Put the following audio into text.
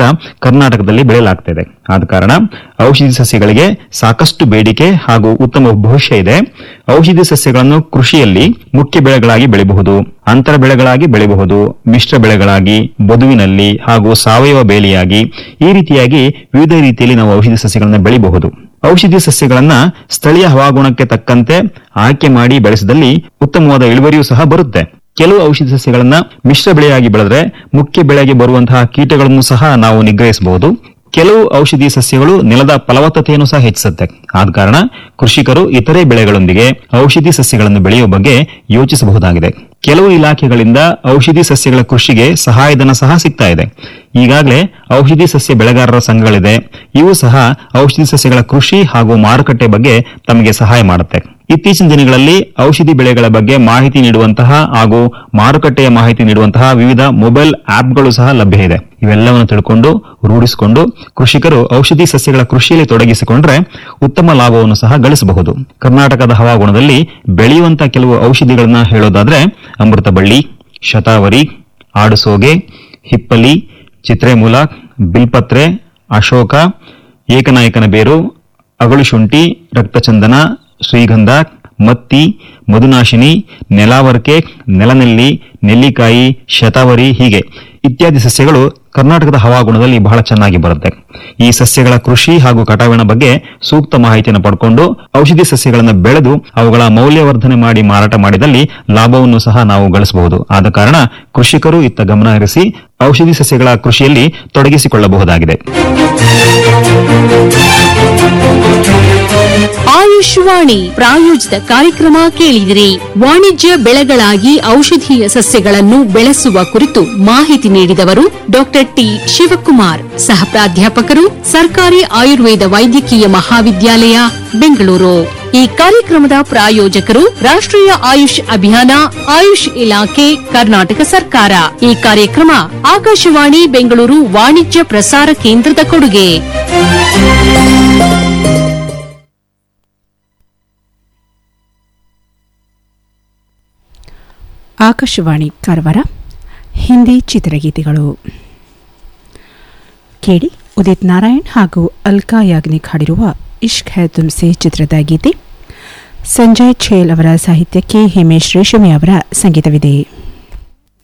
ಮಾತ್ರ ಕರ್ನಾಟಕದಲ್ಲಿ ಬೆಳೆಯಲಾಗ್ತಿದೆ ಆದ ಕಾರಣ ಔಷಧಿ ಸಸ್ಯಗಳಿಗೆ ಸಾಕಷ್ಟು ಬೇಡಿಕೆ ಹಾಗೂ ಉತ್ತಮ ಭವಿಷ್ಯ ಇದೆ ಔಷಧಿ ಸಸ್ಯಗಳನ್ನು ಕೃಷಿಯಲ್ಲಿ ಮುಖ್ಯ ಬೆಳೆಗಳಾಗಿ ಬೆಳೆಯಬಹುದು ಅಂತರ ಬೆಳೆಗಳಾಗಿ ಬೆಳೆಯಬಹುದು ಮಿಶ್ರ ಬೆಳೆಗಳಾಗಿ ಬದುವಿನಲ್ಲಿ ಹಾಗೂ ಸಾವಯವ ಬೇಲಿಯಾಗಿ ಈ ರೀತಿಯಾಗಿ ವಿವಿಧ ರೀತಿಯಲ್ಲಿ ನಾವು ಔಷಧಿ ಸಸ್ಯಗಳನ್ನು ಬೆಳೆಯಬಹುದು ಔಷಧಿ ಸಸ್ಯಗಳನ್ನ ಸ್ಥಳೀಯ ಹವಾಗುಣಕ್ಕೆ ತಕ್ಕಂತೆ ಆಯ್ಕೆ ಮಾಡಿ ಬೆಳೆಸಿದಲ್ಲಿ ಉತ್ತಮವಾದ ಇಳುವರಿಯೂ ಸಹ ಬರುತ್ತೆ ಕೆಲವು ಔಷಧಿ ಸಸ್ಯಗಳನ್ನ ಮಿಶ್ರ ಬೆಳೆಯಾಗಿ ಬೆಳೆದ್ರೆ ಮುಖ್ಯ ಬೆಳೆಗೆ ಬರುವಂತಹ ಕೀಟಗಳನ್ನು ಸಹ ನಾವು ನಿಗ್ರಹಿಸಬಹುದು ಕೆಲವು ಔಷಧಿ ಸಸ್ಯಗಳು ನೆಲದ ಫಲವತ್ತತೆಯನ್ನು ಸಹ ಹೆಚ್ಚಿಸುತ್ತೆ ಆದ ಕಾರಣ ಕೃಷಿಕರು ಇತರೆ ಬೆಳೆಗಳೊಂದಿಗೆ ಔಷಧಿ ಸಸ್ಯಗಳನ್ನು ಬೆಳೆಯುವ ಬಗ್ಗೆ ಯೋಚಿಸಬಹುದಾಗಿದೆ ಕೆಲವು ಇಲಾಖೆಗಳಿಂದ ಔಷಧಿ ಸಸ್ಯಗಳ ಕೃಷಿಗೆ ಸಹಾಯಧನ ಸಹ ಸಿಗ್ತಾ ಇದೆ ಈಗಾಗಲೇ ಔಷಧಿ ಸಸ್ಯ ಬೆಳೆಗಾರರ ಸಂಘಗಳಿದೆ ಇವು ಸಹ ಔಷಧಿ ಸಸ್ಯಗಳ ಕೃಷಿ ಹಾಗೂ ಮಾರುಕಟ್ಟೆ ಬಗ್ಗೆ ತಮಗೆ ಸಹಾಯ ಮಾಡುತ್ತೆ ಇತ್ತೀಚಿನ ದಿನಗಳಲ್ಲಿ ಔಷಧಿ ಬೆಳೆಗಳ ಬಗ್ಗೆ ಮಾಹಿತಿ ನೀಡುವಂತಹ ಹಾಗೂ ಮಾರುಕಟ್ಟೆಯ ಮಾಹಿತಿ ನೀಡುವಂತಹ ವಿವಿಧ ಮೊಬೈಲ್ ಆಪ್ಗಳು ಸಹ ಲಭ್ಯ ಇದೆ ಇವೆಲ್ಲವನ್ನು ತಿಳ್ಕೊಂಡು ರೂಢಿಸಿಕೊಂಡು ಕೃಷಿಕರು ಔಷಧಿ ಸಸ್ಯಗಳ ಕೃಷಿಯಲ್ಲಿ ತೊಡಗಿಸಿಕೊಂಡ್ರೆ ಉತ್ತಮ ಲಾಭವನ್ನು ಸಹ ಗಳಿಸಬಹುದು ಕರ್ನಾಟಕದ ಹವಾಗುಣದಲ್ಲಿ ಬೆಳೆಯುವಂತಹ ಕೆಲವು ಔಷಧಿಗಳನ್ನ ಹೇಳೋದಾದ್ರೆ ಅಮೃತ ಬಳ್ಳಿ ಶತಾವರಿ ಆಡುಸೋಗೆ ಹಿಪ್ಪಲಿ ಚಿತ್ರೆಮೂಲ ಬಿಲ್ಪತ್ರೆ ಅಶೋಕ ಏಕನಾಯಕನ ಬೇರು ಅಗಳು ಶುಂಠಿ ರಕ್ತಚಂದನ ಶ್ರೀಗಂಧ ಮತ್ತಿ ಮಧುನಾಶಿನಿ ನೆಲಾವರ್ಕೆ ನೆಲನೆಲ್ಲಿ ನೆಲ್ಲಿಕಾಯಿ ಶತಾವರಿ ಹೀಗೆ ಇತ್ಯಾದಿ ಸಸ್ಯಗಳು ಕರ್ನಾಟಕದ ಹವಾಗುಣದಲ್ಲಿ ಬಹಳ ಚೆನ್ನಾಗಿ ಬರುತ್ತೆ ಈ ಸಸ್ಯಗಳ ಕೃಷಿ ಹಾಗೂ ಕಟಾವಿನ ಬಗ್ಗೆ ಸೂಕ್ತ ಮಾಹಿತಿಯನ್ನು ಪಡ್ಕೊಂಡು ಔಷಧಿ ಸಸ್ಯಗಳನ್ನು ಬೆಳೆದು ಅವುಗಳ ಮೌಲ್ಯವರ್ಧನೆ ಮಾಡಿ ಮಾರಾಟ ಮಾಡಿದಲ್ಲಿ ಲಾಭವನ್ನು ಸಹ ನಾವು ಗಳಿಸಬಹುದು ಆದ ಕಾರಣ ಕೃಷಿಕರು ಇತ್ತ ಗಮನ ಹರಿಸಿ ಔಷಧಿ ಸಸ್ಯಗಳ ಕೃಷಿಯಲ್ಲಿ ತೊಡಗಿಸಿಕೊಳ್ಳಬಹುದಾಗಿದೆ ಆಯುಷ್ವಾಣಿ ಪ್ರಾಯೋಜಿತ ಕಾರ್ಯಕ್ರಮ ಕೇಳಿದಿರಿ ವಾಣಿಜ್ಯ ಬೆಳೆಗಳಾಗಿ ಔಷಧೀಯ ಸಸ್ಯಗಳನ್ನು ಬೆಳೆಸುವ ಕುರಿತು ಮಾಹಿತಿ ನೀಡಿದವರು ಡಾಕ್ಟರ್ ಟಿ ಶಿವಕುಮಾರ್ ಸಹ ಪ್ರಾಧ್ಯಾಪಕರು ಸರ್ಕಾರಿ ಆಯುರ್ವೇದ ವೈದ್ಯಕೀಯ ಮಹಾವಿದ್ಯಾಲಯ ಬೆಂಗಳೂರು ಈ ಕಾರ್ಯಕ್ರಮದ ಪ್ರಾಯೋಜಕರು ರಾಷ್ಟ್ರೀಯ ಆಯುಷ್ ಅಭಿಯಾನ ಆಯುಷ್ ಇಲಾಖೆ ಕರ್ನಾಟಕ ಸರ್ಕಾರ ಈ ಕಾರ್ಯಕ್ರಮ ಆಕಾಶವಾಣಿ ಬೆಂಗಳೂರು ವಾಣಿಜ್ಯ ಪ್ರಸಾರ ಕೇಂದ್ರದ ಕೊಡುಗೆ ಆಕಾಶವಾಣಿ ಕಾರವಾರ ಹಿಂದಿ ಚಿತ್ರಗೀತೆಗಳು ಕೇಳಿ ಉದಿತ್ ನಾರಾಯಣ್ ಹಾಗೂ ಅಲ್ಕಾ ಯಾಗ್ನಿಕ್ ಹಾಡಿರುವ ಇಶ್ಕ್ ಹೈ ತುಮ್ಸೆ ಚಿತ್ರದ ಗೀತೆ ಸಂಜಯ್ ಛೇಲ್ ಅವರ ಸಾಹಿತ್ಯಕ್ಕೆ ಹಿಮೇಶ್ ರೇಷಮಿ ಅವರ ಸಂಗೀತವಿದೆ